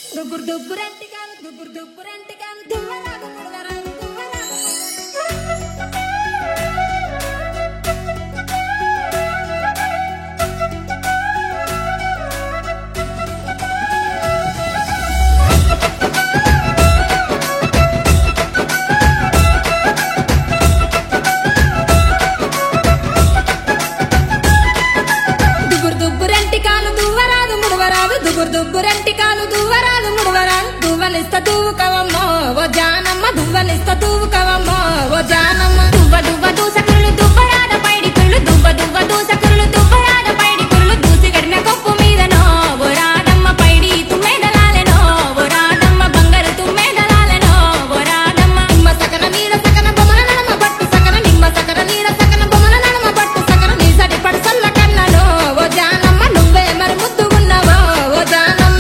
దుబ్బురు దుబ్బురంటి కాను దుబ్బురు దుబ్బురంటి కాను దువ్వరాదు ముడవరాదు దువ్వరాదు దుబ్బురు దుబ్బురంటి కాలు దువ్వరాదు ముడవరాదు దుబ్బురు దుబ్బురంటి కాలు దువ్వరాదు ముడవరాదు దువ్వనిస్త దువ్వుకవమ్మో ఓ జానమ్మ దువ్వనిస్త దువ్వుకవమ్మో ఓ జానమ్మ దువ్వ దువ్వ దూసకురులు దువ్వరాద పైడి కురులు దువ్వ దువ్వ దూసకురులు దువ్వరాద పైడి కురులు దూసి గడిన కొప్పు మీదనో ఓ రాధమ్మ పైడి తుమ్మెదలాలెనో ఓ రాధమ్మ బంగారు తుమ్మెదలాలెనో ఓ రాధమ్మ నిమ్మ సకన నీడ సకన బొమ్మల నడమ పట్టు సకన నిమ్మ సకన నీడ సకన బొమ్మల నడమ పట్టు సకన నీ సడి పడసల్ల కన్నలో ఓ జానమ్మ నువ్వే మరి ముద్దుగున్నావో ఓ జానమ్మ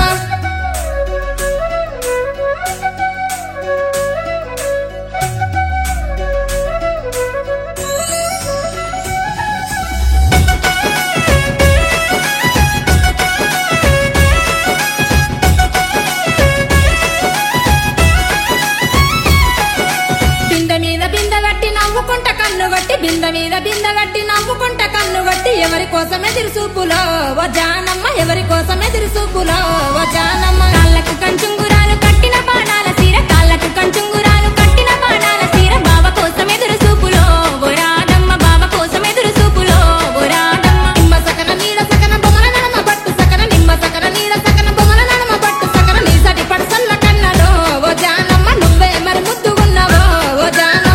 బిందె మీద బిందె కట్టి నవ్వుకుంట కన్ను గట్టి బిందె మీద బిందె కట్టి నవ్వుకుంట కన్ను గట్టి ఎవరి కోసం ఎదురు చూపులో ఓ జానమ్మ ఎవరి కోసం ఎదురు చూపులో ఓ జానమ్మ కాళ్ళకు కంచుంగురాలు కట్టిన బాణాల సీర కాళ్ళకు కంచుంగురాలు కట్టిన బాణాల సీర బావ కోసం ఎదురు చూపులో ఓ రాధమ్మ బావ కోసం ఎదురు చూపులో ఓ రాధమ్మ నిమ్మ సకన నీడ సకన బొమ్మల నడమ పట్టు సకన నిమ్మ సకన నీడ సకన బొమ్మల నడమ పట్టు సకన నీ సడి పడసల్ల కన్నలో ఓ జానమ్మ నువ్వే మరి ముద్దుగున్నావో ఓ జానమ్మ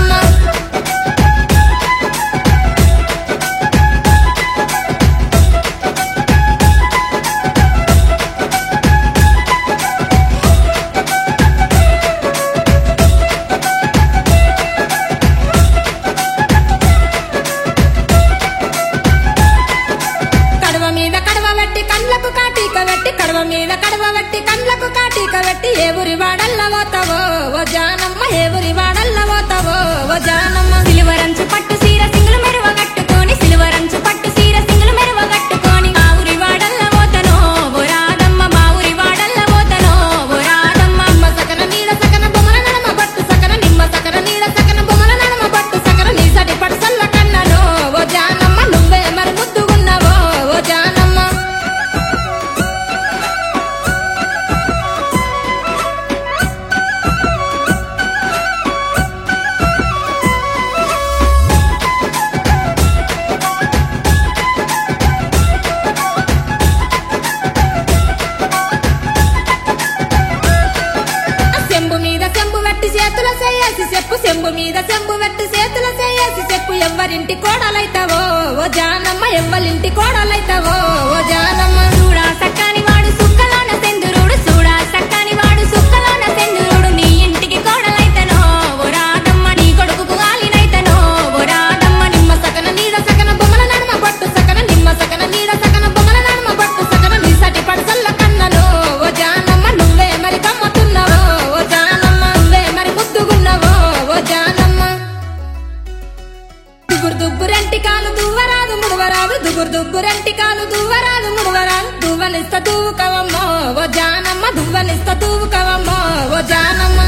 కడవ మీద కడవ వెట్టి కండ్లకు కాటీక వెట్టి కడవ మీద కడవ వెట్టి కండ్లకు కాటీక వెట్టి ఏ ఊరి వాడల్ల పోతావో ఓ జానమ్మ ఏ ఊరి వాడల్ల పోతావో ఓ జానమ్మ సిలువరంచు పట్టు సీర సింగులు మెరువ కట్టుకొని సిలువరంచు పట్టు సీర సింగులు మెరువ కట్టుకొని మా ఊరి వాడల్ల పోతనో ఓ రాధమ్మ మా ఊరి వాడల్ల పోతనో ఓ రాధమ్మ నిమ్మ సకన నీడ సకన బొమ్మల నడమ పట్టు సకన నిమ్మ సకన నీడ సకన బొమ్మల నడమ పట్టు సకన నీ సడి పడసల్ల కన్నలో ఓ జానమ్మ నువ్వే మరి ముద్దుగున్నావో ఓ జానమ్మ చెంబు మీద చెంబు వెట్టి చేతుల చేయాసి చెప్పు చెంబు మీద చెంబు వెట్టి చేతుల చేయాసి చెప్పు ఎవ్వరింటి కోడలైతావో ఓ జానమ్మ ఎవ్వరింటి కోడలైతావో ఓ జానమ్మ చూడా సక్కని వాడు సుక్కలోన సెందురుడు చూడా సక్కని వాడు సుక్కలోన సెందురుడు నీ ఇంటికి కోడలైతనో ఓ రాధమ్మ నీ కొడుకుకు ఆలినైతనో ఓ రాధమ్మ నిమ్మ సకన నీడ సకన బొమ్మల నడమ పట్టు సకన నిమ్మ సకన నీడ సకన బొమ్మల నడమ పట్టు సకన నీ సటి పడసల్ల కన్నలో ఓ జానమ్మ నువ్వే మరి కమ్మతున్నావో ఓ జానమ్మ నువ్వే మరి ముద్దుగున్నావో ఓ జానమ్మ దుబ్బురు దుబ్బురంటి కాలు దువ్వరాదు ముడవరాదు దుబ్బురు దుబ్బురంటి కాలు దువ్వరాదు ముడవరాదు దువ్వనిస్త దువ్వుకవమ్మో ఓ జానమ్మ దువ్వనిస్త దువ్వుకవమ్మో ఓ జానమ్మ